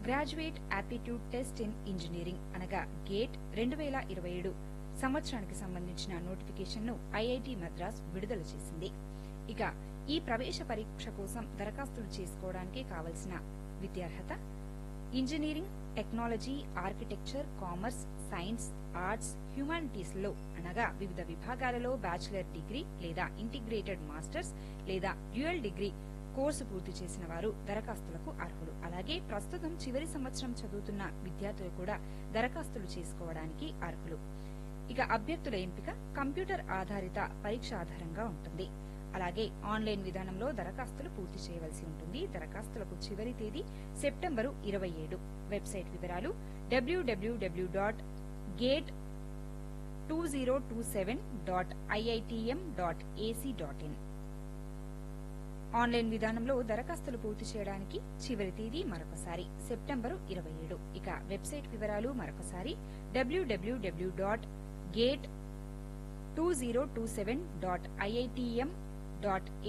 graduate aptitude test in engineering అనగా GATE రెండు వేల ఇరవై ఏడు సంవత్సరానికి సంబంధించిన నోటిఫికేషన్ను ఐఐటి మద్రాస్ విడుదల చేసింది ఇక ఈ ప్రవేశ పరీక్ష కోసం దరఖాస్తులు చేసుకోవడానికి కావలసిన విద్యార్హత engineering technology architecture commerce science arts humanities లో అనగా వివిధ విభాగాలలో బ్యాచిలర్ డిగ్రీ లేదా ఇంటిగ్రేటెడ్ మాస్టర్స్ లేదా డ్యూయల్ డిగ్రీ కోర్సు పూర్తి చేసిన వారు దరఖాస్తులకు అర్హులు అలాగే ప్రస్తుతం చివరి సంవత్సరం చదువుతున్న విద్యార్థులు కూడా దరఖాస్తులు చేసుకోవడానికి అర్హులు ఇక అభ్యర్థుల ఎంపిక కంప్యూటర్ ఆధారిత పరీక్ష ఆధారంగా ఉంటుంది అలాగే ఆన్లైన్ విధానంలో దరఖాస్తులు పూర్తి చేయవలసి ఉంటుంది దరఖాస్తులకు చివరి తేదీ సెప్టెంబరు ఇరవై ఏడు వెబ్సైట్ వివరాలు WWW dot gate two zero two seven dot IITM dot AC dot in online విధానంలో దరఖాస్తులు పూర్తి చేయడానికి చివరి తేదీ మరొకసారి సెప్టెంబరు ఇరవై ఏడు ఇక వెబ్సైట్ వివరాలు మరొకసారి WWW dot gate two zero two seven dot IITM dot